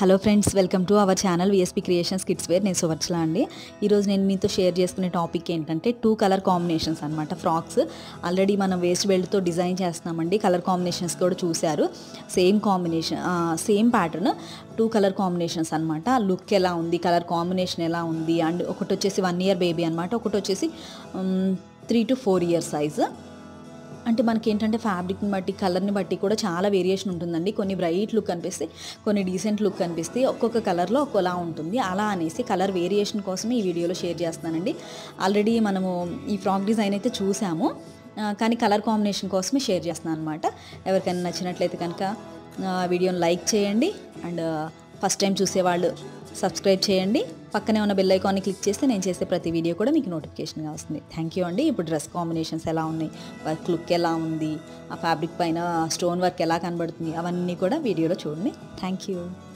hello friends welcome to our channel VSP creations kids where నేను సువర్చలా అండి ఈరోజు నేను మీతో షేర్ చేసుకునే టాపిక్ ఏంటంటే టూ కలర్ కాంబినేషన్స్ అనమాట ఫ్రాక్స్ ఆల్రెడీ మనం వేస్ట్ బెల్ట్తో డిజైన్ చేస్తున్నామండి కలర్ కాంబినేషన్స్ కూడా చూశారు same combination same pattern two colour combinations అనమాట లుక్ ఎలా ఉంది కలర్ కాంబినేషన్ ఎలా ఉంది అండ్ ఒకటి వచ్చేసి వన్ ఇయర్ బేబీ అనమాట ఒకటి వచ్చేసి three to four year size అంటే మనకి ఏంటంటే ఫ్యాబ్రిక్ని బట్టి కలర్ని బట్టి కూడా చాలా వేరియేషన్ ఉంటుందండి కొన్ని బ్రైట్ లుక్ కనిపిస్తాయి కొన్ని డీసెంట్ లుక్ కనిపిస్తాయి ఒక్కొక్క కలర్లో ఒక్కోలా ఉంటుంది అలా అనేసి కలర్ వేరియేషన్ కోసమే ఈ వీడియోలో షేర్ చేస్తున్నానండి ఆల్రెడీ మనము ఈ ఫ్రాక్ డిజైన్ అయితే చూసాము ఆ, కానీ కలర్ కాంబినేషన్ కోసమే షేర్ చేస్తున్నాను అనమాట ఎవరికైనా నచ్చినట్లయితే కనుక ఆ, వీడియోని లైక్ చేయండి అండ్ ఫస్ట్ టైం చూసేవాళ్ళు సబ్స్క్రైబ్ చేయండి పక్కనే ఉన్న బెల్ ఐకాన్ని క్లిక్ చేస్తే నేను చేసే ప్రతి వీడియో కూడా మీకు నోటిఫికేషన్గా వస్తుంది థ్యాంక్ యూ అండి ఇప్పుడు డ్రెస్ కాంబినేషన్స్ ఎలా ఉన్నాయి వర్క్ లుక్ ఎలా ఉంది ఆ ఫ్యాబ్రిక్ పైన స్టోన్ వర్క్ ఎలా కనబడుతుంది అవన్నీ కూడా వీడియోలో చూడండి థ్యాంక్ యూ